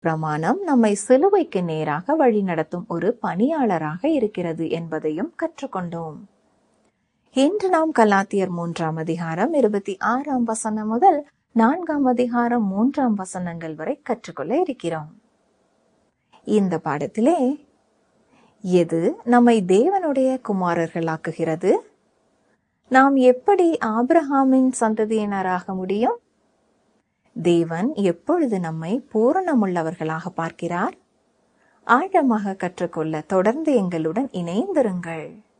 பிரமாணம் நம்மை சிலுவைக்கு நேராக வழிநடத்தும் ஒரு பணியாளராக இருக்கிறது என்பதையும் கற்றுக்கொண்டோம் இன்று நாம் கலாத்தியர் மூன்றாம் அதிகாரம் இருபத்தி ஆறாம் வசனம் முதல் நான்காம் அதிகாரம் மூன்றாம் வசனங்கள் வரை கற்றுக்கொள்ள இருக்கிறோம் இந்த பாடத்திலே எது நம்மை தேவனுடைய குமாரர்களாக்குகிறது நாம் எப்படி ஆபிரஹாமின் சந்ததியினராக முடியும் தேவன் எப்பொழுது நம்மை பூரணமுள்ளவர்களாக பார்க்கிறார் ஆழமாக கற்றுக்கொள்ள தொடர்ந்து எங்களுடன் இணைந்திருங்கள்